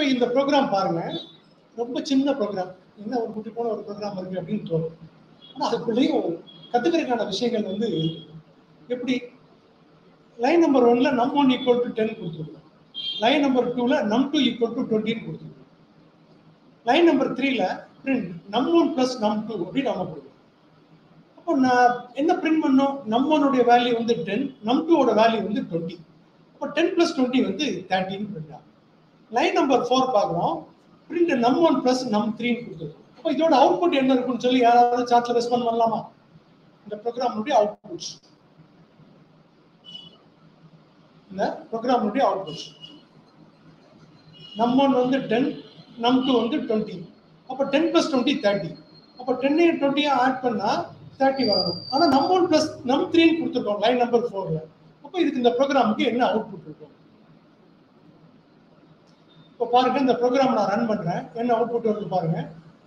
இப்போ இந்த ப்ரோக்ராம் பாருங்க ரொம்ப சின்ன ப்ரோக்ராம் என்ன ஒரு குட்டி போன ஒரு ப்ரோக்ராம் இருக்கு அப்படின்னு தோணும் ஆனால் அதுக்குள்ளேயும் கத்துக்கிறதுக்கான விஷயங்கள் வந்து இருக்கு. எப்படி லைன் நம்பர் ஒன்ல num one equal to ten கொடுத்துருக்கோம் லைன் நம்பர் டூல நம் டூ ஈக்குவல் டு டுவெண்ட்டின்னு கொடுத்துருக்கோம் லைன் நம்பர் த்ரீல print num one plus num two அப்படின்னு நம்ம கொடுக்கணும் அப்போ நான் என்ன பிரிண்ட் பண்ணோம் நம் ஒன்னுடைய வேல்யூ வந்து டென் நம் டூவோட வேல்யூ வந்து டுவெண்ட்டி அப்போ டென் பிளஸ் டுவெண்ட்டி வந்து தேர்ட்டின்னு பிரிண்ட் ஆகும் லைன் நம்பர் ஃபோர் பார்க்குறோம் print num one plus num த்ரீன்னு கொடுத்துருக்கோம் அப்போ இதோட அவுட்புட் என்ன இருக்குன்னு சொல்லி யாராவது சார்ட்ல ரெஸ்பாண்ட் பண்ணலாமா இந்த ப்ரோக்ராமுடைய அவுட்புட்ஸ் இந்த ப்ரோக்ராமுடைய அவுட்புட்ஸ் நம் ஒன் வந்து டென் நம் டூ வந்து டுவெண்ட்டி அப்போ டென் ப்ளஸ் டுவெண்ட்டி தேர்ட்டி அப்போ டென்னையும் டுவெண்ட்டியும் ஆட் பண்ணால் தேர்ட்டி வரணும் ஆனால் நம் ஒன் ப்ளஸ் நம் த்ரீன்னு கொடுத்துருக்கோம் லைன் நம்பர் ஃபோரில் அப்போ இதுக்கு இந்த ப்ரோக்ராமுக்கு என்ன அவுட்புட் இருக்கும் இப்போ பாருங்க இந்த ப்ரோக்ராம் நான் ரன் பண்றேன் என்ன அவுட்புட் வருது பாருங்க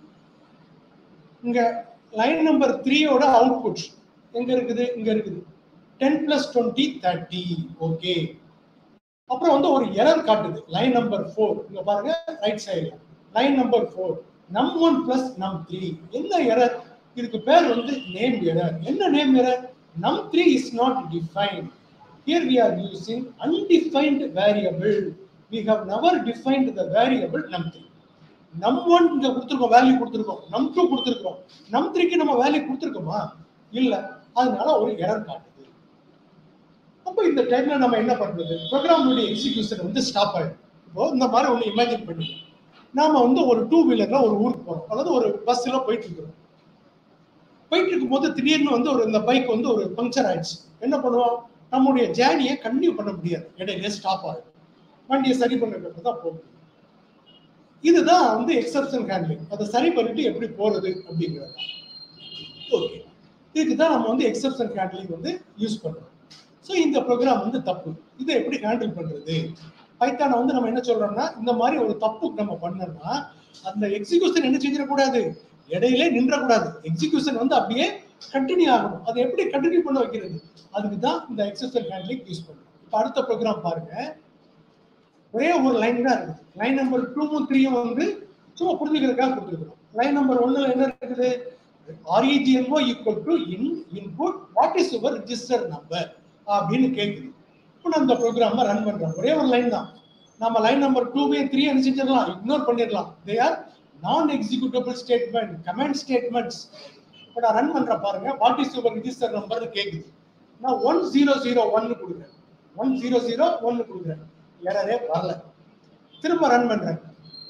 இங்க லைன் நம்பர் த்ரீயோட அவுட்புட் எங்க இருக்குது இங்க இருக்குது ten plus twenty thirty okay அப்புறம் வந்து ஒரு எரர் காட்டுது லைன் நம்பர் ஃபோர் இங்க பாருங்க ரைட் சைடுல line number four num one plus num three என்ன எரர் இதுக்கு பேர் வந்து நேம் எரர் என்ன name error num three is not defined here we are using undefined variable we have never defined the variable num3 num1 இங்க கொடுத்திருக்கோம் value கொடுத்திருக்கோம் num2 கொடுத்திருக்கோம் num3க்கு நம்ம வேல்யூ கொடுத்திருக்கோமா இல்ல அதனால ஒரு எரர் காட்டுது அப்போ இந்த டைம்ல நம்ம என்ன பண்றது ப்ரோக்ராமுடைய எக்ஸிகியூஷன் வந்து ஸ்டாப் ஆயிடும் இப்போ இந்த மாதிரி ஒன்று இமேஜின் பண்ணி நாம வந்து ஒரு டூ வீலர்ல ஒரு ஊருக்கு போறோம் அதாவது ஒரு பஸ்ல போயிட்டு இருக்கிறோம் போயிட்டு இருக்கும்போது திடீர்னு வந்து ஒரு இந்த பைக் வந்து ஒரு பங்க்சர் ஆயிடுச்சு என்ன பண்ணுவோம் நம்முடைய ஜேர்னியை கண்டினியூ பண்ண முடியாது இடையில ஸ்டாப் ஆகும் வண்டியை சரி பண்ணுறது தான் போகும் இதுதான் வந்து எக்ஸப்ஷன் ஹேண்ட்லிங் அதை சரி பண்ணிட்டு எப்படி போறது அப்படிங்கிறது ஓகே இதுக்கு தான் நம்ம வந்து எக்ஸப்ஷன் ஹேண்ட்லிங் வந்து யூஸ் பண்றோம் ஸோ இந்த ப்ரோக்ராம் வந்து தப்பு இதை எப்படி ஹேண்டில் பண்றது பைத்தானை வந்து நம்ம என்ன சொல்றோம்னா இந்த மாதிரி ஒரு தப்பு நம்ம பண்ணோம்னா அந்த எக்ஸிகியூஷன் என்ன செஞ்சிடக்கூடாது இடையிலே நின்றக்கூடாது எக்ஸிகியூஷன் வந்து அப்படியே கண்டினியூ ஆகணும் அதை எப்படி கண்டினியூ பண்ண வைக்கிறது அதுக்கு தான் இந்த எக்ஸப்ஷன் ஹேண்ட்லிங் யூஸ் பண்ணுறோம் இப்போ அடுத்த ப்ரோக்ராம் பாருங்க ஒரே ஒரு லைன் தான் இருக்குது லைன் நம்பர் டூவும் த்ரீயும் வந்து சும்மா புரிஞ்சுக்கிறதுக்காக கொடுத்துருக்குறோம் லைன் நம்பர் ஒன்னுல என்ன இருக்குது REGNO equal to in input what is your register number அப்படின்னு கேட்குது இப்போ நம்ம இந்த ப்ரோக்ராமை ரன் பண்றோம் ஒரே ஒரு லைன் தான் நம்ம லைன் நம்பர் டூவையும் த்ரீ என்ன செஞ்சிடலாம் இக்னோர் பண்ணிடலாம் they are non executable statement comment statements இப்போ நான் ரன் பண்ற பாருங்க வாட் இஸ் யுவர் ரிஜிஸ்டர் நம்பர்னு கேட்குது நான் ஒன் ஜீரோ ஜீரோ ஒன்னு கொடுக்குறேன் ஒன் ஜீரோ ஜீரோ ஒன்னு கொடுக்குறேன் எரரே வரல திரும்ப ரன் பண்றேன்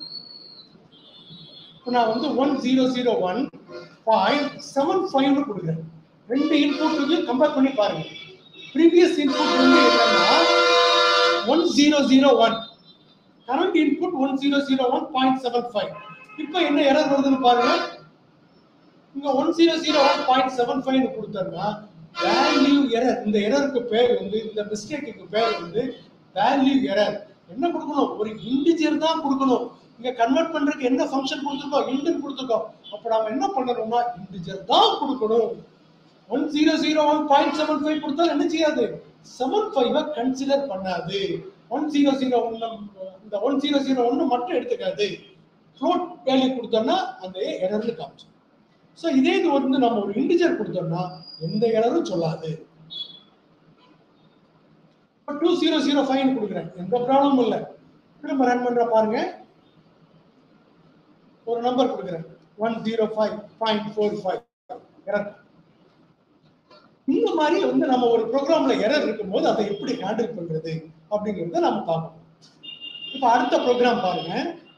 இப்போ நான் வந்து one zero zero one point seven ஃபைவ்னு கொடுக்குறேன் ரெண்டு இன்புட்டையும் கம்பேர் பண்ணி பாருங்க ப்ரீவியஸ் இன்புட் வந்து என்னன்னா one zero zero one current input one zero zero one point seven five இப்போ என்ன எரர் வருதுன்னு பாருங்க இங்க one zero zero one point seven five கொடுத்தோம்னா வேல்யூ எரர் இந்த எரருக்கு பேர் வந்து இந்த மிஸ்டேக்கு பேர் வந்து வேல்யூ எரர் என்ன கொடுக்கணும் ஒரு இன்டிஜர் தான் கொடுக்கணும் இங்க கன்வெர்ட் பண்றதுக்கு என்ன ஃபங்க்ஷன் கொடுத்துருக்கோம் இன்டிஜர் கொடுத்துருக்கோம் அப்ப நாம என்ன பண்ணணும்னா இன்டிஜர் தான் கொடுக்கணும் one zero zero one point seven five கொடுத்தா என்ன செய்யாது செவன் ஃபைவ் கன்சிடர் பண்ணாது ஒன் ஜீரோ ஜீரோ ஒன்னு இந்த ஒன் ஜீரோ ஜீரோ ஒன்னு மட்டும் எடுத்துக்காது ஃப்ளோட் வேல்யூ கொடுத்தோம்னா அந்த எரர்னு காமிச்சு ஸோ இதே இது வந்து நம்ம ஒரு இன்டிஜர் கொடுத்தோம்னா எந்த எரரும் சொல்லாது டூ ஜீரோ ஜீரோ ஃபைவ் கொடுக்குறேன் எந்த ப்ராப்ளமும் இல்லை திரும்ப ரன் பண்ற பாருங்க ஒரு நம்பர் கொடுக்குறேன் one zero five point four five error இந்த மாதிரி வந்து நம்ம ஒரு ப்ரோக்ராம்ல எரர் இருக்கும்போது அதை எப்படி ஹேண்டில் பண்றது அப்படிங்கிறத நம்ம பார்க்கணும் இப்போ அடுத்த ப்ரோக்ராம் பாருங்க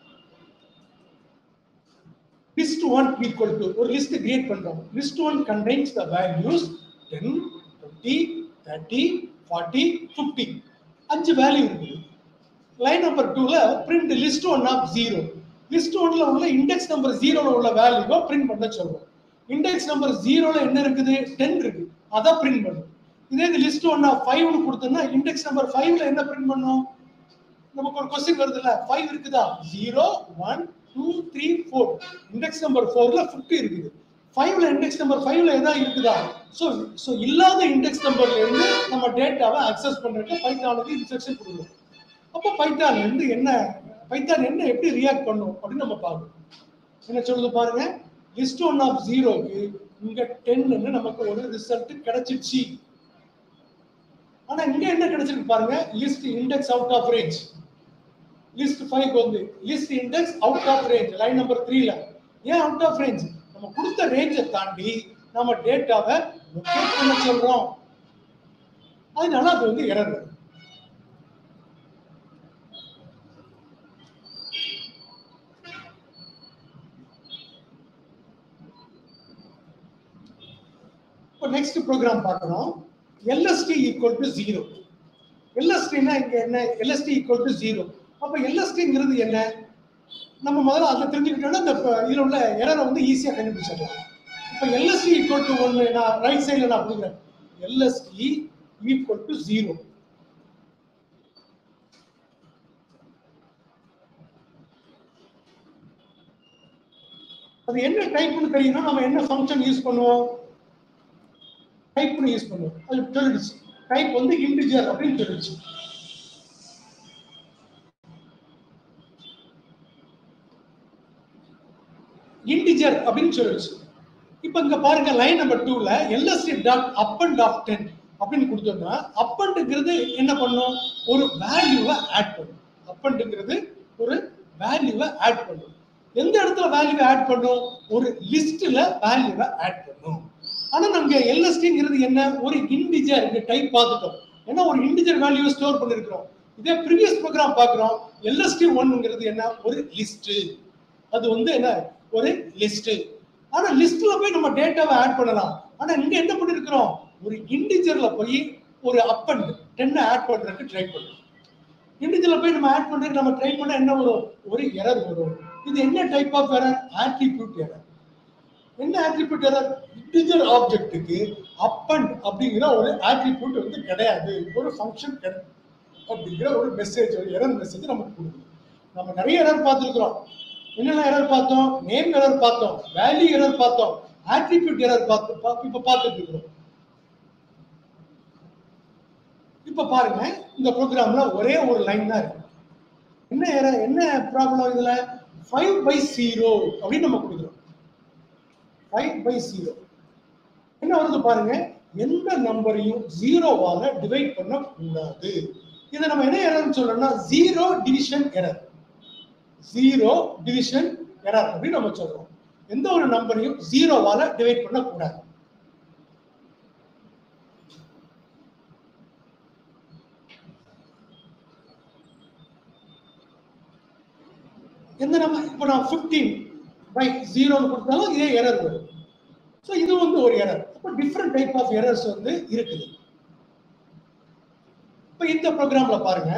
லிஸ்ட் ஒன் ஈக்குவல் டு ஒரு லிஸ்ட் கிரியேட் பண்றோம் list one contains the values ten twenty thirty forty fifty அஞ்சு வேல்யூ இருக்குது லைன் நம்பர் டூல print list one of zero list ஒன்ல உள்ள இண்டெக்ஸ் நம்பர் ஜீரோல உள்ள வேல்யூவை பிரிண்ட் பண்ண சொல்றோம் இண்டெக்ஸ் நம்பர் ஜீரோல என்ன இருக்குது டென் இருக்கு அதை பிரிண்ட் பண்ணும் இதே இந்த லிஸ்ட் ஒன் ஆஃப் ஃபைவ்னு கொடுத்தோம்னா இண்டெக்ஸ் நம்பர் ஃபைவ்ல என்ன பிரிண்ட் பண்ணும் நமக்கு ஒரு கொஸ்டின் வருதுல்ல ஃபைவ் இருக்குதா zero one two three four index number ஃபோர்ல ஃபிஃப்டி இருக்குது ஃபைவ்ல இண்டெக்ஸ் நம்பர் ஃபைவ்ல எதாவது இருக்குதா ஸோ ஸோ இல்லாத இண்டெக்ஸ் நம்பர்ல இருந்து நம்ம டேட்டாவை அக்சஸ் பண்றதுக்கு பைத்தானுக்கு இன்ஸ்ட்ரக்ஷன் கொடுக்குறோம் அப்போ பைத்தான்ல இருந்து என்ன பைத்தான் என்ன எப்படி ரியாக்ட் பண்ணும் அப்படின்னு நம்ம பார்க்கணும் என்ன சொல்லுது பாருங்க லிஸ்ட் ஒன் ஆஃப் ஜீரோக்கு இங்க டென்னு நமக்கு ஒரு ரிசல்ட் கிடைச்சிருச்சு ஆனா இங்க என்ன கிடைச்சிருக்கு பாருங்க list index out of range list five வந்து list index out of range line number த்ரீல ஏன் அவுட் ஆஃப் ரேஞ்ச் நம்ம கொடுத்த ரேஞ்சை தாண்டி நம்ம டேட்டாவை லொக்கேட் பண்ண சொல்றோம் அதனால அது வந்து எரர் வருது இப்போ நெக்ஸ்ட் ப்ரோக்ராம் பார்க்கணும் எல்எஸ்டி ஈக்குவல் டு ஜீரோ எல்எஸ்டினா இங்க என்ன எல்எஸ்டி ஈக்குவல் டு ஜீரோ அப்ப எல்எஸ்டிங்கிறது என்ன நம்ம முதல்ல அதை தெரிஞ்சுக்கிட்டோம்னா இந்த ப- இதுல உள்ள எரரை வந்து ஈஸியா கண்டுபிடிச்சிடலாம் இப்போ எல்எஸ்டி ஈக்குவல் டு ஒன்று நான் ரைட் சைடில் நான் கொடுக்குறேன் எல்எஸ்டி ஈக்குவல் டு ஜீரோ அது என்ன டைப்னு தெரியணும் நம்ம என்ன ஃபங்க்ஷன் யூஸ் பண்ணுவோம் டைப்னு யூஸ் பண்ணுவோம் அது சொல்லிடுச்சு டைப் வந்து இன்டிஜர் அப்படின்னு சொல்லிடுச்சு இன்டிஜர் அப்படின்னு சொல்லிடுச்சு இப்போ இங்க பாருங்க லைன் நம்பர் டூல LST dot append of ten அப்படின்னு கொடுத்தோம்னா அப் அண்ட்ங்கிறது என்ன பண்ணும் ஒரு வேல்யூவை ஆட் பண்ணும் அப் அண்ட்ங்கிறது ஒரு வேல்யூவை ஆட் பண்ணும் எந்த இடத்துல வேல்யூவை ஆட் பண்ணும் ஒரு லிஸ்ட்ல வேல்யூவை ஆட் பண்ணும் ஆனா நமக்கு எல்எஸ்டிங்கிறது என்ன ஒரு இன்டிஜர் இங்க டைப் பார்த்துட்டோம் ஏன்னா ஒரு இன்டிஜர் வேல்யூவை ஸ்டோர் பண்ணிருக்கிறோம் இதே ப்ரீவியஸ் ப்ரோக்ராம் பார்க்குறோம் எல்எஸ்டி ஒன்னுங்கிறது என்ன ஒரு லிஸ்ட் அது வந்து என்ன ஒரு லிஸ்ட் ஆனா லிஸ்ட்ல போய் நம்ம டேட்டாவை ஆட் பண்ணலாம் ஆனா இங்க என்ன பண்ணிருக்கிறோம் ஒரு இன்டிஜர்ல போய் ஒரு அப் அண்ட் டென்னை ஆட் பண்றதுக்கு ட்ரை பண்ணுறோம் இன்டிஜர்ல போய் நம்ம ஆட் பண்றதுக்கு நம்ம ட்ரை பண்ணா என்ன வரும் ஒரு எரர் வரும் இது என்ன type of error attribute error என்ன ஆட்ரிபியூட் எரர் இன்டிஜர் ஆப்ஜெக்ட்டுக்கு அப் அண்ட் அப்படிங்கிற ஒரு ஆட்ரிபியூட் வந்து கிடையாது ஒரு ஃபங்க்ஷன் கிடையாது அப்படிங்கிற ஒரு மெசேஜ் ஒரு எரர் மெசேஜ் நமக்கு கொடுக்குது நம்ம நிறைய எரர் பார்த்துருக்குறோம் என்னென்ன எரர் பார்த்தோம் நேம் எரர் பார்த்தோம் வேல்யூ எரர் பார்த்தோம் ஆட்ரிபியூட் எரர் பார்த்து பா- இப்ப பார்த்துட்டு இருக்கிறோம் இப்ப பாருங்க இந்த ப்ரோக்ராம்ல ஒரே ஒரு லைன் தான் இருக்கு என்ன error- என்ன ப்ராப்ளம் இதுல ஃபைவ் பை ஜீரோ அப்படின்னு நம்ம கொடுக்குறோம் ஃபைவ் பை ஜீரோ என்ன வருது பாருங்க எந்த நம்பரையும் ஜீரோவால டிவைட் பண்ண கூடாது இதை நம்ம என்ன எரர்னு சொல்லணும்னா zero division error zero division error அப்படின்னு நம்ம சொல்றோம் எந்த ஒரு நம்பரையும் ஜீரோவால டிவைட் பண்ண கூடாது எந்த நம்ம இப்போ நான் 15 பை ஜீரோன்னு கொடுத்தாலும் இதே எரர் வரும் ஸோ இது வந்து ஒரு எரர் அப்போ டிஃப்ரெண்ட் டைப் ஆஃப் எரர்ஸ் வந்து இருக்குது இப்போ இந்த ப்ரோக்ராம்ல பாருங்க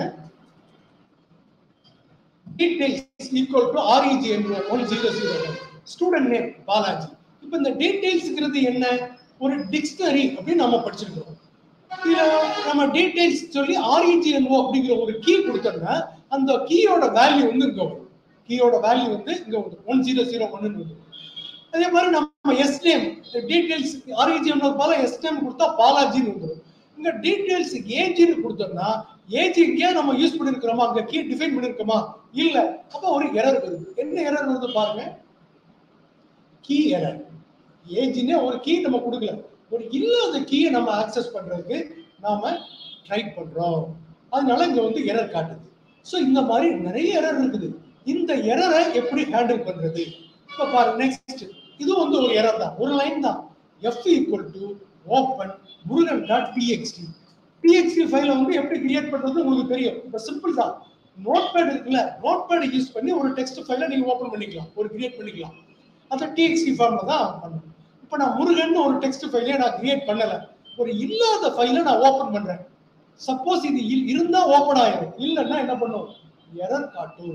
details equal to REGN one zero zero student name Balaji இப்போ இந்த டீடைல்ஸ்ங்கிறது என்ன ஒரு டிக்ஷனரி அப்படின்னு நம்ம படிச்சிருக்கிறோம் இதுல நம்ம டீடைல்ஸ் சொல்லி ஆர்இஜிஎன்ஓ அப்படிங்கிற ஒரு கீ கொடுத்தோம்னா அந்த கீயோட வேல்யூ வந்து இங்க வரும் கீயோட வேல்யூ வந்து இங்க வரும் ஒன் ஜீரோ ஜீரோ ஒன்னு வரும் அதே மாதிரி நம்ம எஸ் நேம் டீடைல்ஸ் ஆர்இஜிஎன் போல எஸ் நேம் கொடுத்தா பாலாஜின்னு வந்துடும் இங்க டீடைல்ஸ் ஏஜின்னு கொடுத்தோம்னா ஏஜ் இங்கே நம்ம யூஸ் பண்ணிருக்கிறோமா அங்க கீ டிஃபைன் பண்ணிருக்கோமா இல்ல அப்ப ஒரு எரர் வருது என்ன எரர் வருது பாருங்க கீ எரர் ஏஜ்னே ஒரு கீ நம்ம கொடுக்கல ஒரு இல்லாத கீயை நம்ம ஆக்சஸ் பண்றதுக்கு நாம ட்ரை பண்றோம் அதனால இங்க வந்து எரர் காட்டுது ஸோ இந்த மாதிரி நிறைய எரர் இருக்குது இந்த எரரை எப்படி ஹேண்டில் பண்றது இப்ப பாருங்க நெக்ஸ்ட் இது வந்து ஒரு எரர் தான் ஒரு லைன் தான் F equal to open Murugan dot TXT TXT ஃபைலை வந்து எப்படி கிரியேட் பண்றது உங்களுக்கு தெரியும் இப்போ சிம்பிள் தான் நோட் பேட் இருக்குல்ல நோட் பேட் யூஸ் பண்ணி ஒரு டெக்ஸ்ட் ஃபைலை நீங்க ஓப்பன் பண்ணிக்கலாம் ஒரு கிரியேட் பண்ணிக்கலாம் அதை டிஎக்ஸ்டி ஃபார்ம்ல தான் பண்ணணும் இப்போ நான் முருகன் ஒரு டெக்ஸ்ட் ஃபைலே நான் கிரியேட் பண்ணல ஒரு இல்லாத ஃபைலை நான் ஓப்பன் பண்றேன் சப்போஸ் இது இல்- இருந்தா ஓப்பன் ஆயிரும் இல்லைன்னா என்ன பண்ணும் எரர் காட்டும்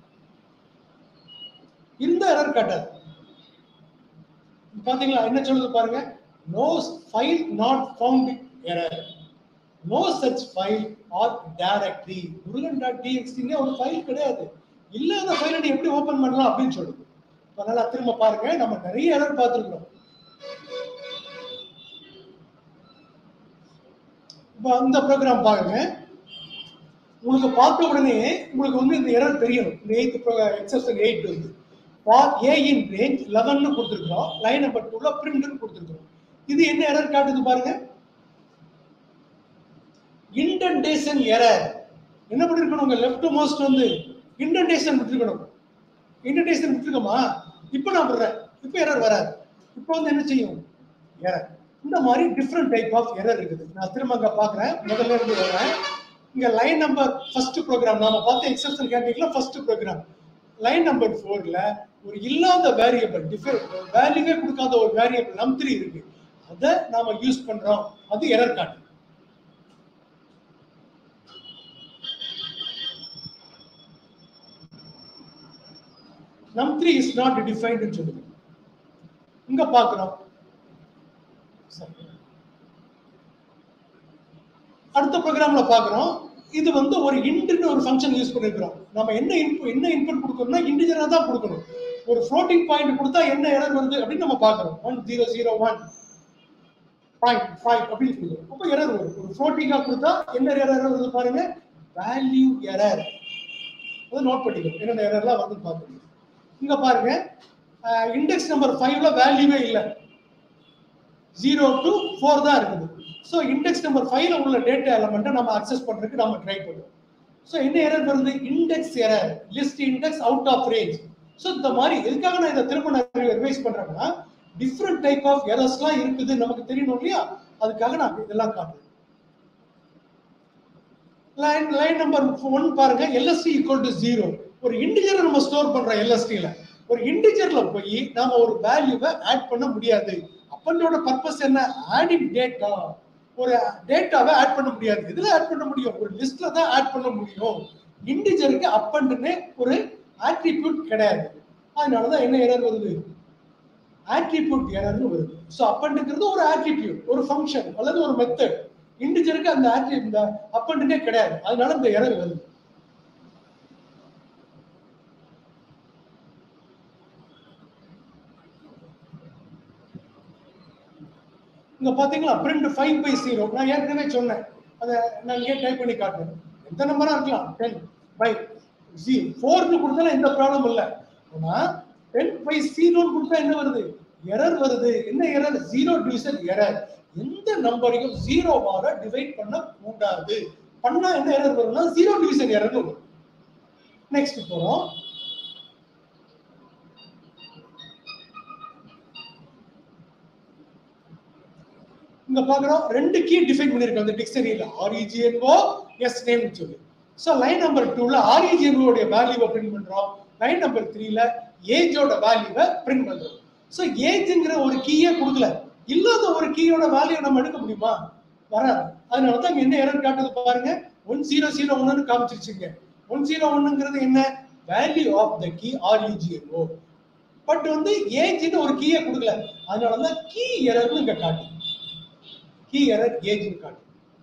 இருந்தா எரர் காட்டாது பாத்தீங்களா என்ன சொல்லுது பாருங்க no file not found error no such file or directory Murugan dot டிஎக்ஸ்டினே ஒரு ஃபைல் கிடையாது இல்லாத ஃபைலை நீ எப்படி ஓபன் பண்ணலாம் அப்படின்னு சொல்லுது இப்ப நல்லா திரும்ப பாருங்க நம்ம நிறைய எரர் பார்த்துருக்கோம் இப்போ இந்த ப்ரோக்ராம் பாருங்க உங்களுக்கு பார்த்த உடனே உங்களுக்கு வந்து இந்த எரர் தெரியணும் இந்த எயித் எக்ஸப்ஷன் எயிட் வந்து ஏ இன் ரேஞ்ச் லெவன்னு கொடுத்துருக்கோம் லைன் நம்பர் டூல பிரிண்ட்னு கொடுத்துருக்கோம் இது என்ன எரர் காட்டுது பாருங்க இன்டென்டேஷன் எரர் என்ன பண்ணிருக்கணும் உங்க லெஃப்ட் மோஸ்ட் வந்து இன்டென்டேஷன் விட்டுருக்கணும் இன்டென்டேஷன் விட்டுருக்கோமா இப்போ நான் விடுறேன் இப்போ எரர் வராது இப்போ வந்து என்ன செய்யும் எரர் இந்த மாதிரி டிஃப்ரெண்ட் டைப் ஆஃப் எரர் இருக்குது நான் திரும்ப அங்க பாக்குறேன் முதல்ல இருந்து வரேன் இங்க லைன் நம்பர் ஃபர்ஸ்ட் ப்ரோக்ராம் நாம பார்த்த எக்ஸப்ஷன் கேட்டீங்களா ஃபர்ஸ்ட் ப்ரோக்ராம் லைன் நம்பர் ஃபோர்ல ஒரு இல்லாத வேரியபிள் டிஃபரெண்ட் வேல்யூவே கொடுக்காத ஒரு வேரியபிள் நம் த்ரீ இருக்கு அதை நாம யூஸ் பண்றோம் அது எரர் காட்டு நம் த்ரீ இஸ் நாட் டிஃபைன்டு சொல்லுது இங்க பாக்குறோம் சரி. அடுத்த ப்ரோக்ராம்ல பாக்குறோம் இது வந்து ஒரு இன்ட்னு ஒரு ஃபங்க்ஷன் யூஸ் பண்ணிருக்கிறோம் நம்ம என்ன இன்புட் என்ன இன்புட் கொடுக்கணும்னா இன்டிஜரா தான் கொடுக்கணும் ஒரு ஃப்ளோட்டிங் பாயிண்ட் கொடுத்தா என்ன எரர் வருது அப்படின்னு நம்ம பாக்குறோம் one zero zero one point five அப்படின்னு கொடுக்குறோம் அப்போ எரர் வரும் ஒரு ஃப்ளோட்டிங்கா கொடுத்தா என்ன எரர் வருது பாருங்க வேல்யூ எரர் அதை நோட் பண்ணிக்கணும் என்னென்ன எரர்லாம் வருதுன்னு பார்க்கணும் இங்க பாருங்க இண்டெக்ஸ் நம்பர் ஃபைவ்ல வேல்யூவே இல்லை ஜீரோ டு ஃபோர் தான் இருக்குது ஸோ இண்டெக்ஸ் நம்பர் ஃபைவ்ல உள்ள டேட்டா எலமெண்ட்டை நம்ம அக்சஸ் பண்றதுக்கு நம்ம ட்ரை பண்ணுவோம் ஸோ என்ன எரர் வருது index error list index out of range so இந்த மாதிரி எதுக்காக நான் இதை திரும்ப நான் ரிவைஸ் பண்றேன்னா டிஃப்ரெண்ட் டைப் ஆஃப் எரர்ஸ்லாம் இருக்குது நமக்கு தெரியணும் இல்லையா அதுக்காக நான் இதெல்லாம் காட்டுறேன் லைன் லைன் நம்பர் ஒன் பாருங்க எல்எஸ்டி ஈக்குவல் டு ஜீரோ ஒரு இன்டிஜரை நம்ம ஸ்டோர் பண்றோம் எல்எஸ்டில ஒரு இன்டிஜர்ல போய் நாம ஒரு வேல்யூவை ஆட் பண்ண முடியாது அப்பனோட பர்பஸ் என்ன ஆடிங் டேட்டா ஒரு டேட்டாவை ஆட் பண்ண முடியாது இதுல ஆட் பண்ண முடியும் ஒரு லிஸ்ட்ல தான் ஆட் பண்ண முடியும் இன்டிஜருக்கு அப்பண்டுன்னு ஒரு ஆட்ரிபியூட் கிடையாது அதனாலதான் என்ன எரர் வருது ஆட்ரிபியூட் எரர்னு வருது ஸோ அப்பண்டுங்கிறது ஒரு ஆட்ரிபியூட் ஒரு ஃபங்க்ஷன் அல்லது ஒரு மெத்தட் இன்டிஜருக்கு அந்த ஆட்ரி இந்த அப்பண்டுனே கிடையாது அதனால இந்த எரர் வருது இங்க பாத்தீங்களா பிரிண்ட் ஃபைவ் பை ஜீரோ நான் ஏற்கனவே சொன்னேன் அதை நான் இங்கே டைப் பண்ணி காட்டுறேன் எந்த நம்பரா இருக்கலாம் டென் பை ஜி ஃபோர்னு கொடுத்தா எந்த ப்ராப்ளம் இல்லை ஆனா டென் பை ஜீரோன்னு கொடுத்தா என்ன வருது எரர் வருது என்ன எரர் ஜீரோ டிவிஷன் எரர் எந்த நம்பரையும் ஜீரோவால டிவைட் பண்ண கூடாது பண்ணா என்ன எரர் வரும்னா ஜீரோ டிவிஷன் எரர்னு வரும் நெக்ஸ்ட் போறோம் இங்க பாக்குறோம் ரெண்டு கீ டிஃபைன் பண்ணிருக்கோம் அந்த டிக்ஷனரியில ஆர்இஜிஎன்ஓ எஸ் நேம் சொல்லி ஸோ லைன் நம்பர் டூல ஆர்இஜிஎன்ஓ உடைய வேல்யூவை பிரிண்ட் பண்றோம் லைன் நம்பர் த்ரீல ஏஜோட வேல்யூவை பிரிண்ட் பண்றோம் ஸோ ஏஜ்ங்கிற ஒரு கீயே கொடுக்கல இல்லாத ஒரு கீயோட வேல்யூ நம்ம எடுக்க முடியுமா வராது அதனால தான் இங்க என்ன எரர் காட்டுது பாருங்க ஒன் ஜீரோ ஜீரோ ஒன்னு காமிச்சிருச்சுங்க ஒன் ஜீரோ ஒன்னுங்கிறது என்ன value of the key REGNO but வந்து ஏஜ்னு ஒரு கீயை கொடுக்கல அதனால தான் கீ எரர்னு இங்க காட்டுது கீ எரர் ஏஜ்னு காட்டும்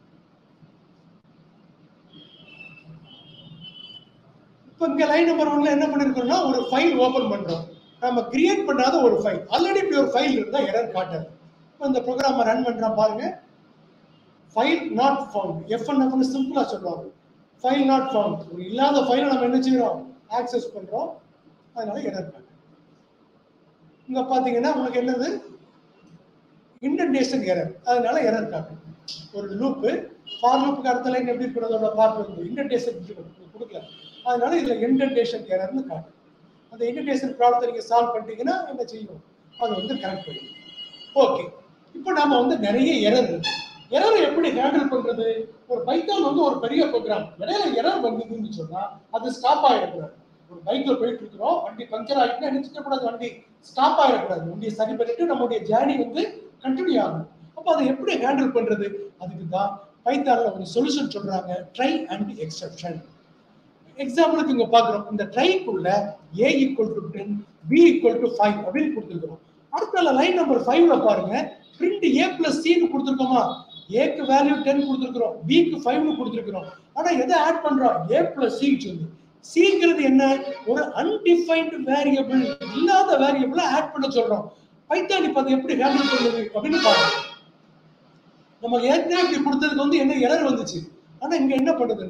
இப்போ இங்க லைன் நம்பர் ஒன்ல என்ன பண்ணிருக்கோம்னா ஒரு ஃபைல் ஓபன் பண்றோம் நம்ம கிரியேட் பண்ணாத ஒரு ஃபைல் ஆல்ரெடி இப்படி ஒரு ஃபைல் இருந்தா எரர் காட்டாது இப்போ இந்த ப்ரோக்ராம ரன் பண்றோம் பாருங்க ஃபைல் நாட் ஃபவுண்ட் எஃப்என் எஃப்னு சிம்பிளா சொல்லுவாங்க ஃபைல் நாட் ஃபவுண்ட் ஒரு இல்லாத ஃபைலை நம்ம என்ன செய்யறோம் ஆக்சஸ் பண்றோம் அதனால எரர் காட்டும் இங்க பாத்தீங்கன்னா உங்களுக்கு என்னது இன்டென்டேஷன் எரர் அதனால எரர் காட்டும் ஒரு லூப்பு ஃபார் லூப்புக்கு அடுத்த லைன் எப்படி இருக்கிறது அதோட பார்ட் வந்து இன்டென்டேஷன் கொடுக்கல அதனால இதுல இன்டென்டேஷன் எரர்னு காட்டும் அந்த இன்டென்டேஷன் ப்ராப்ளத்தை நீங்க சால்வ் பண்ணிட்டீங்கன்னா என்ன செய்யும் அது வந்து கரெக்ட் பண்ணும் ஓகே இப்போ நாம வந்து நிறைய எரர் இருக்கு எரர் எப்படி ஹேண்டில் பண்றது ஒரு பைத்தான் வந்து ஒரு பெரிய ப்ரோக்ராம் இடையில எரர் வந்ததுன்னு சொன்னா அது ஸ்டாப் ஆகிடக்கூடாது ஒரு பைக்ல போயிட்டு இருக்கிறோம் வண்டி பஞ்சர் ஆகிட்டுனா நினைச்சிக்க கூடாது வண்டி ஸ்டாப் ஆகிடக்கூடாது வண்டியை சரி பண்ணிட்டு நம்மளுடைய ஜேர்னி வந்து கண்டினியூ ஆகும் அப்போ அதை எப்படி ஹேண்டில் பண்றது அதுக்கு தான் பைத்தான்ல ஒரு சொல்யூஷன் சொல்றாங்க ட்ரை அண்ட் எக்ஸெப்ஷன் எக்ஸாம்பிளுக்கு இங்க பாக்குறோம் இந்த ட்ரைக்குள்ள A equal to ten B equal to five அப்படின்னு கொடுத்துருக்கோம் அடுத்த லைன் நம்பர் ஃபைவ்ல பாருங்க பிரிண்ட் ஏ பிளஸ் சின்னு கொடுத்துருக்கோமா ஏக்கு வேல்யூ டென் கொடுத்துருக்கிறோம் பிக்கு ஃபைவ்னு கொடுத்துருக்கிறோம் ஆனா எதை ஆட் பண்றோம் ஏ பிளஸ் சி சொல்லி சிங்கிறது என்ன ஒரு அன்டிஃபைன்டு வேரியபிள் இல்லாத வேரியபிள ஆட் பண்ண சொல்றோம் பைத்தான் இப்ப அதை எப்படி ஹேண்டில் பண்ணுது அப்படின்னு பாருங்க நம்ம ஏற்கனவே இப்படி கொடுத்ததுக்கு வந்து என்ன எரர் வந்துச்சு ஆனா இங்க என்ன பண்ணுதுன்னா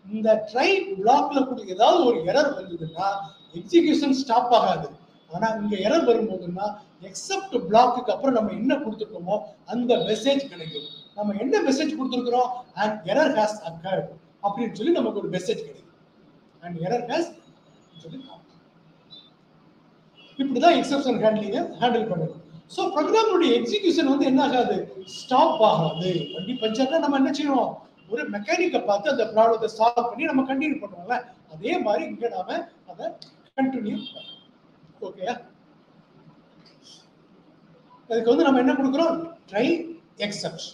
இந்த ட்ரை பிளாக்ல கூட ஏதாவது ஒரு எரர் வந்ததுன்னா எக்ஸிகியூஷன் ஸ்டாப் ஆகாது ஆனா இங்க எரர் வரும்போதுன்னா எக்ஸப்ட் பிளாக்குக்கு அப்புறம் நம்ம என்ன கொடுத்துருக்கோமோ அந்த மெசேஜ் கிடைக்கும் நம்ம என்ன மெசேஜ் கொடுத்துருக்கிறோம் அண்ட் எரர் ஹேஸ் அக்கர்ட் அப்படின்னு சொல்லி நமக்கு ஒரு மெசேஜ் கிடைக்கும் அண்ட் எரர் ஹேஸ் சொல்லி காட்டும். இப்படிதான் எக்ஸப்ஷன் ஹேண்ட்லிங்க ஹேண்டில் பண்ணணும் ஸோ ப்ரோக்ராமுடைய எக்ஸிகியூஷன் வந்து என்ன ஆகாது ஸ்டாப் ஆகாது வண்டி பஞ்சர்னா நம்ம என்ன செய்வோம் ஒரு மெக்கானிக்கை பார்த்து அந்த ப்ராப்ளத்தை சால்வ் பண்ணி நம்ம கண்டினியூ பண்ணுவோம்ல அதே மாதிரி இங்க நாம அதை கண்டினியூ ஓகேயா அதுக்கு வந்து நம்ம என்ன கொடுக்குறோம் ட்ரை எக்ஸப்ட்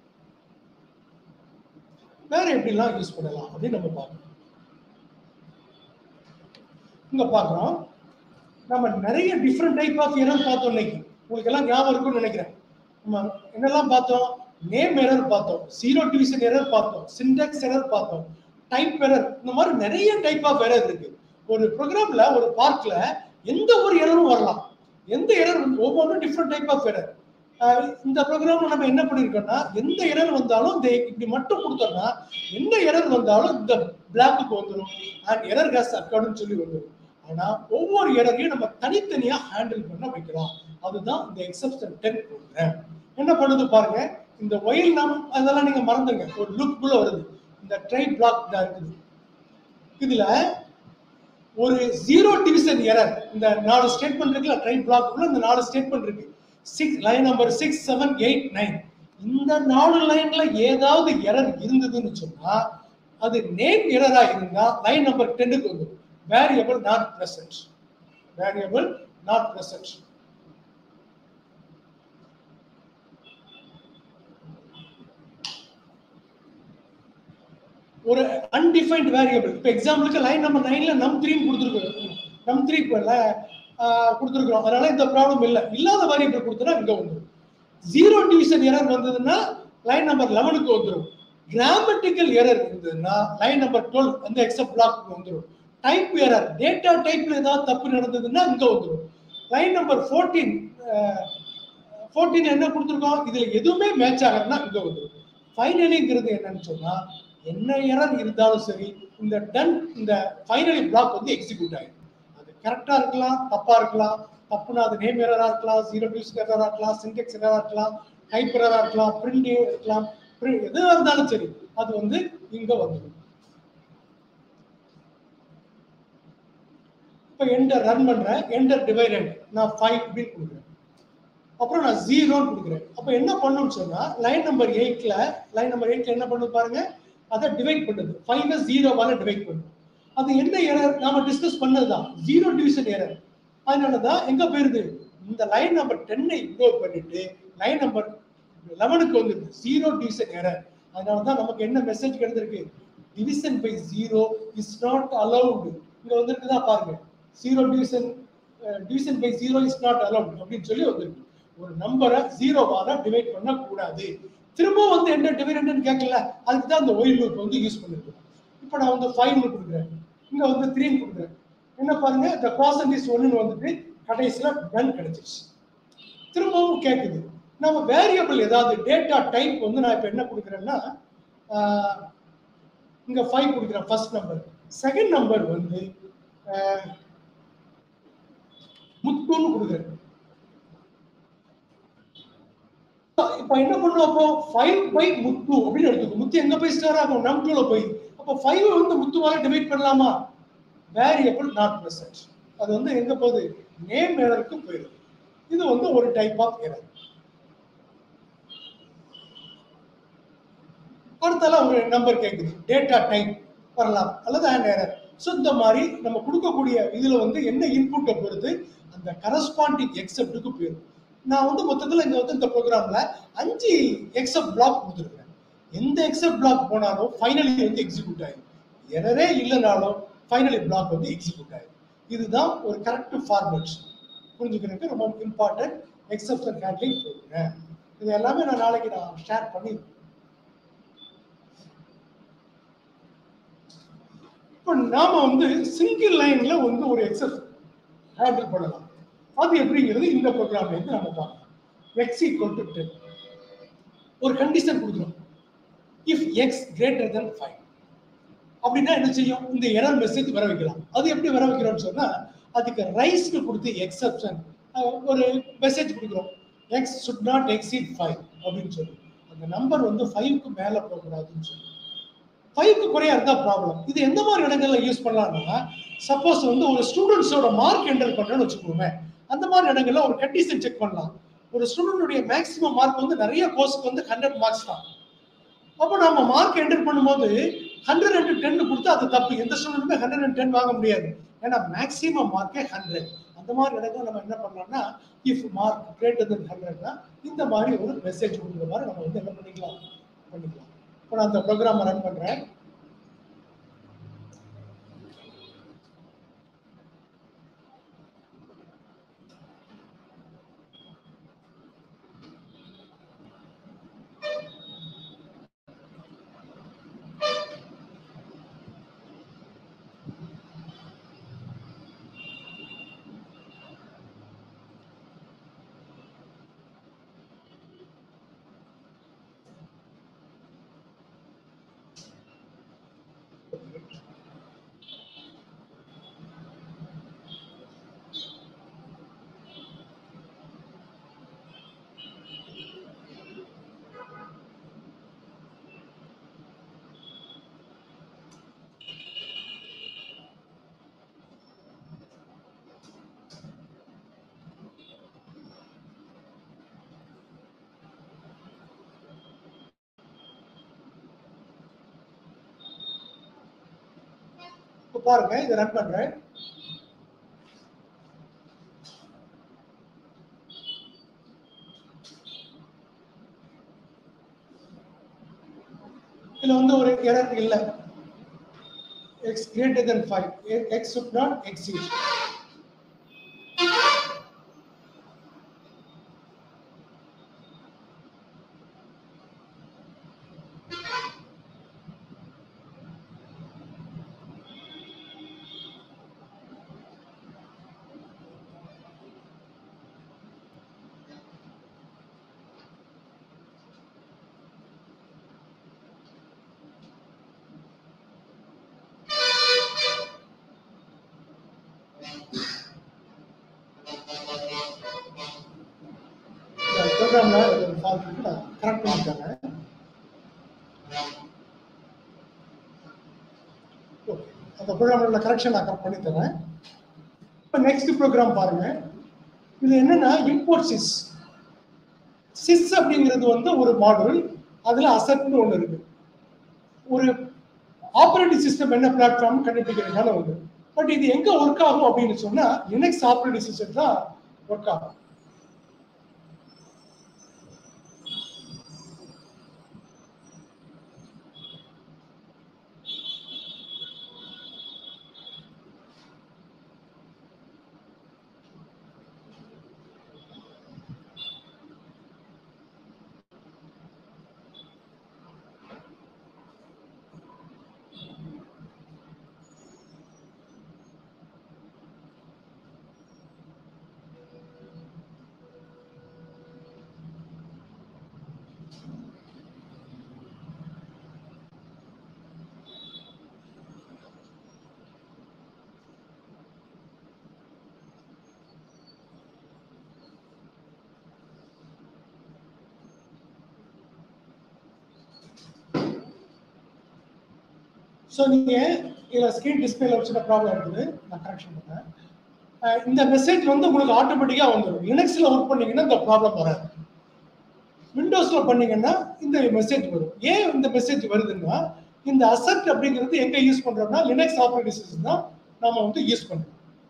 வேற எப்படிலாம் யூஸ் பண்ணலாம் அப்படின்னு நம்ம பார்க்கணும் இங்க பார்க்குறோம் நம்ம நிறைய டிஃப்ரெண்ட் டைப் ஆஃப் எரர் பார்த்தோம் இன்னைக்கு உங்களுக்கு எல்லாம் ஞாபகம் இருக்கும்னு நினைக்கிறேன் நம்ம என்னெல்லாம் பார்த்தோம் நேம் எரர் பார்த்தோம் ஜீரோ டிவிஷன் எரர் பார்த்தோம் சிண்டெக்ஸ் எரர் பார்த்தோம் டைப் எரர் இந்த மாதிரி நிறைய டைப் ஆஃப் எரர் இருக்கு ஒரு ப்ரோக்ராம்ல ஒரு பார்க்ல எந்த ஒரு எரரும் வரலாம் எந்த எரர் ஒவ்வொன்றும் டிஃப்ரெண்ட் டைப் ஆஃப் எரர் இந்த ப்ரோக்ராம்ல நம்ம என்ன பண்ணிருக்கோம்னா எந்த எரர் வந்தாலும் இந்த இப்படி மட்டும் கொடுத்தோம்னா எந்த எரர் வந்தாலும் இந்த பிளாக்குக்கு வந்துடும் அண்ட் எரர் கேஸ் அக்கார்டுன்னு சொல்லி வந்துடும் ஆனா ஒவ்வொரு எரரையும் நம்ம தனித்தனியா ஹேண்டில் பண்ண வைக்கலாம் அதுதான் இந்த எக்ஸப்ஷன் டென் ப்ரோக்ராம் என்ன பண்ணுது பாருங்க இந்த ஒயில் நம் அதெல்லாம் நீங்க மறந்துங்க ஒரு லுக் குள்ள வருது இந்த ட்ரை பிளாக் தான் இருக்குது இதுல ஒரு ஜீரோ டிவிஷன் எரர் இந்த நாலு ஸ்டேட்மெண்ட் இருக்குல்ல ட்ரை பிளாக் இந்த நாலு ஸ்டேட்மெண்ட் இருக்கு six line number six seven eight nine இந்த நாலு லைன்ல ஏதாவது எரர் இருந்ததுன்னு சொன்னா அது நேம் எரரா இருந்தா லைன் நம்பர் டென்னுக்கு வந்துடும் variable not present variable not present ஒரு அன்டிஃபைன்ட் வேரியபிள் இப்போ எக்ஸாம்பிளுக்கு லைன் நம்பர் நைன்ல நம் த்ரீன்னு கொடுத்துருக்கோம் நம் த்ரீ கொடுத்துருக்குறோம் அதனால இந்த ப்ராப்ளம் இல்லை இல்லாத வேரியபிள் கொடுத்தனா இங்க வந்துடும் ஜீரோ டிவிஷன் எரர் வந்ததுன்னா லைன் நம்பர் லெவனுக்கு வந்துடும் கிராமட்டிக்கல் எரர் இருந்ததுன்னா லைன் நம்பர் டுவெல் வந்து எக்ஸப்ட் பிளாக் வந்துடும் டைப் எரர் டேட்டா டைப்ல ஏதாவது தப்பு நடந்ததுன்னா இங்க வந்துடும் லைன் நம்பர் ஃபோர்டீன் ஃபோர்டீன் என்ன கொடுத்துருக்கோம் இதுல எதுவுமே மேட்ச் ஆகலன்னா இங்க வந்துடும் ஃபைனலிங்கிறது என்னன்னு சொன்னா என்ன எரர் இருந்தாலும் சரி இந்த டன் இந்த ஃபைனலி பிளாக் வந்து எக்ஸிக்யூட் ஆயிடும் அது கரெக்டா இருக்கலாம் தப்பா இருக்கலாம் தப்புனா அது நேம் எரரா இருக்கலாம் ஜீரோ டியூஸ் எரரா இருக்கலாம் சின்டெக்ஸ் எரரா இருக்கலாம் டைப் எரரா இருக்கலாம் பிரிண்ட் இருக்கலாம் எதுவாக இருந்தாலும் சரி அது வந்து இங்க வந்துடும் இப்போ என்டர் ரன் பண்றேன் என்டர் டிவைடட் நான் ஃபைவ் அப்படின்னு கொடுக்குறேன் அப்புறம் நான் ஜீரோன்னு கொடுக்குறேன் அப்போ என்ன பண்ணுன்னு சொன்னா லைன் நம்பர் எயிட்ல லைன் நம்பர் எயிட்ல என்ன பண்ணு பாருங்க அதை டிவைட் பண்ணுது ஃபைவ் ஜீரோவால டிவைட் பண்ணும் அது என்ன எரர் நாம டிஸ்கஸ் பண்ணதுதான் ஜீரோ டிவிஷன் எரர் அதனாலதான் எங்க போயிருது இந்த லைன் நம்பர் டென்னை இக்னோர் பண்ணிட்டு லைன் நம்பர் லெவனுக்கு வந்துருது ஜீரோ டிவிஷன் எரர் அதனாலதான் நமக்கு என்ன மெசேஜ் கிடைச்சிருக்கு division by zero is not allowed இங்க வந்திருக்குதா பாருங்க zero division division by zero is not allowed அப்படின்னு சொல்லி வந்திருக்கு ஒரு நம்பரை ஜீரோவால டிவைட் பண்ண கூடாது திரும்ப வந்து என்ன டிவிடெண்ட் கேட்கல அதுக்கு தான் அந்த ஒயில் லூப் வந்து யூஸ் பண்ணிருக்கோம் இப்போ நான் வந்து ஃபைவ்னு கொடுக்குறேன் இங்க வந்து த்ரீன்னு கொடுக்குறேன் என்ன பாருங்க இந்த பர்சன்டேஜ் ஒன்னு வந்துட்டு கடைசியில டன் கிடைச்சிருச்சு திரும்பவும் கேட்குது நம்ம வேரியபிள் ஏதாவது டேட்டா டைப் வந்து நான் இப்போ என்ன கொடுக்குறேன்னா ஆஹ், இங்க ஃபைவ் கொடுக்குறேன் ஃபர்ஸ்ட் நம்பர் செகண்ட் நம்பர் வந்து ஆஹ், முத்துன்னு கொடுக்குறேன் இப்போ என்ன பண்ணுவோம் அப்போ ஃபைவ் பை முத்து அப்படின்னு எடுத்துக்கோ முத்து எங்க போய் ஸ்டோர் ஆகும் நம் டூல போய் அப்போ ஃபைவ் வந்து முத்துவால டிவைட் பண்ணலாமா வேரியபிள் நாட் பிரசன்ட் அது வந்து எங்க போகுது நேம் எரருக்கு போயிடும் இது வந்து ஒரு டைப் ஆஃப் எரர் அடுத்தால ஒரு நம்பர் கேட்குது டேட்டா டைப் வரலாம் அல்லது அண்ட் எரர் ஸோ இந்த மாதிரி நம்ம கொடுக்கக்கூடிய இதுல வந்து என்ன இன்புட்டை பொறுத்து அந்த கரஸ்பாண்டிங் எக்ஸப்டுக்கு போயிடும் நான் வந்து மொத்தத்தில் இங்க வந்து இந்த ப்ரோக்ராம்ல அஞ்சு எக்ஸப்ட் பிளாக் கொடுத்துருக்கேன் எந்த எக்ஸப்ட் பிளாக் போனாலும் ஃபைனலி வந்து எக்ஸிக்யூட் ஆயிடும் எரரே இல்லைனாலும் ஃபைனலி பிளாக் வந்து எக்ஸிக்யூட் ஆயிடும் இதுதான் ஒரு கரெக்ட் ஃபார்மேட் புரிஞ்சுக்கிறதுக்கு ரொம்ப இம்பார்ட்டன்ட் எக்ஸப்ஷன் ஹேண்ட்லிங் போடுறேன் இது எல்லாமே நான் நாளைக்கு நான் ஷேர் பண்ணியிருக்கேன் இப்போ நாம வந்து சிங்கிள் லைன்ல வந்து ஒரு எக்ஸஸ் ஹேண்டில் பண்ணலாம் அது எப்படிங்கிறது இந்த ப்ரோக்ராம்ல இருந்து நம்ம பார்க்கலாம் எக்ஸ் ஈக்குவல் டு டென் ஒரு கண்டிஷன் கொடுக்குறோம் if X greater than five அப்படின்னா என்ன செய்யும் இந்த எரர் மெசேஜ் வர வைக்கலாம் அது எப்படி வர வைக்கிறோம்னு சொன்னா அதுக்கு ரைஸ்னு கொடுத்து எக்ஸப்ஷன் ஒரு மெசேஜ் கொடுக்குறோம் X should not exceed five அப்படின்னு சொல்லி அந்த நம்பர் வந்து ஃபைவ்க்கு மேல போகக்கூடாதுன்னு சொல்லி ஃபைவ்க்கு குறையா இருந்தா ப்ராப்ளம் இது எந்த மாதிரி இடங்கள்ல யூஸ் பண்ணலாம்னா சப்போஸ் வந்து ஒரு ஸ்டூடெண்ட்ஸோட மார்க் என்டர் பண்றேன்னு வச்சுக்கோங்க அந்த மாதிரி இடங்கள்ல ஒரு கண்டிஷன் செக் பண்ணலாம் ஒரு ஸ்டூடெண்டுடைய மேக்ஸிமம் மார்க் வந்து நிறைய கோர்ஸ்க்கு வந்து ஹண்ட்ரட் மார்க்ஸ் தான் அப்போ நம்ம மார்க் என்டர் பண்ணும்போது ஹண்ட்ரட் அண்ட் டென் கொடுத்தா அது தப்பு எந்த ஸ்டூடெண்ட்டுமே ஹண்ட்ரட் அண்ட் டென் வாங்க முடியாது ஏன்னா மேக்ஸிமம் மார்க்கே ஹண்ட்ரட் அந்த மாதிரி இடத்துல நம்ம என்ன பண்ணலாம்னா இஃப் மார்க் கிரேட்டர் தென் ஹண்ட்ரட்னா இந்த மாதிரி ஒரு மெசேஜ் கொடுக்குற மாதிரி நம்ம வந்து என்ன பண்ணிக்கலாம் பண்ணிக்கலாம் இப்போ நான் அந்த ப்ரோக்ராமை ரன் பண்றேன் இப்போ பாருங்க இதை ரன் பண்றேன் இதுல வந்து ஒரு எரர் இல்ல X greater than five X should not exceed இந்த ப்ரோக்ராம்ல ஒரு ஃபால்ட் இருக்கு நான் கரெக்ட் பண்ணி தரேன் Okay. அந்த ப்ரோக்ராம்ல கரெக்ஷன் நான் கரெக்ட் பண்ணி தரேன் இப்போ நெக்ஸ்ட் ப்ரோக்ராம் பாருங்க இது என்னன்னா இம்போர்ட் சிஸ் சிஸ் அப்படிங்கிறது வந்து ஒரு மாடல் அதுல அசட்னு ஒன்று இருக்கு ஒரு ஆப்ரேட்டிங் சிஸ்டம் என்ன பிளாட்ஃபார்ம் கண்டுபிடிக்கிறதுனால ஒன்று பட் இது எங்க ஒர்க் ஆகும் அப்படின்னு சொன்னா லினக்ஸ் ஆப்ரேட்டிங் சிஸ்டம் தான் ஒர்க் ஆகும் ஸோ நீங்க இதுல ஸ்கிரீன் டிஸ்பிளேல ஒரு சின்ன ப்ராப்ளம் இருக்குது நான் கரெக்ஷன் பண்ணேன் அஹ் இந்த மெசேஜ் வந்து உங்களுக்கு ஆட்டோமேட்டிக்கா வந்துடும் லினக்ஸ்ல ஒர்க் பண்ணீங்கன்னா இந்த ப்ராப்ளம் வராது விண்டோஸ்ல பண்ணீங்கன்னா இந்த மெசேஜ் வரும் ஏன் இந்த மெசேஜ் வருதுன்னா இந்த அசெட் அப்படிங்கிறது எங்க யூஸ் பண்றோம்னா லினக்ஸ் ஆப்ரேட்டிங் சிஸ்டம் தான் நாம வந்து யூஸ் பண்றோம்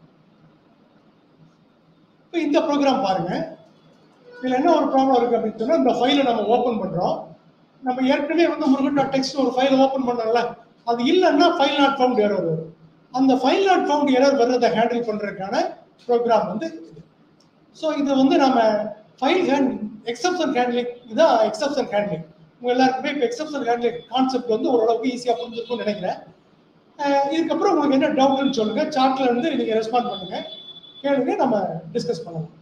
இப்போ இந்த ப்ரோக்ராம் பாருங்க இதுல என்ன ஒரு ப்ராப்ளம் இருக்கு அப்படின்னு சொன்னா இந்த ஃபைலை நம்ம ஓபன் பண்றோம் நம்ம ஏற்கனவே வந்து முருகன் டாட் டெக்ஸ்ட் ஒரு ஃபைல் ஓபன் பண்ணோம்ல அது இல்லைன்னா ஃபைல் நாட் ஃபவுண்ட் எரர் வரும் அந்த ஃபைல் நாட் ஃபவுண்ட் எரர் வர்றதை ஹேண்டில் பண்றதுக்கான ப்ரோக்ராம் வந்து இது ஸோ இது வந்து நம்ம ஃபைல் ஹேண்ட் எக்ஸப்ஷன் ஹேண்ட்லிங் இதுதான் எக்ஸப்ஷன் ஹேண்ட்லிங் உங்க எல்லாருக்குமே இப்போ எக்ஸப்ஷன் ஹேண்ட்லிங் கான்செப்ட் வந்து ஓரளவுக்கு ஈஸியாக புரிஞ்சிருக்கும்னு நினைக்கிறேன் அஹ் இதுக்கப்புறம் உங்களுக்கு என்ன டவுட்னு சொல்லுங்க சாட்ல இருந்து நீங்க ரெஸ்பாண்ட் பண்ணுங்க கேளுங்க நம்ம டிஸ்கஸ் பண்ணலாம்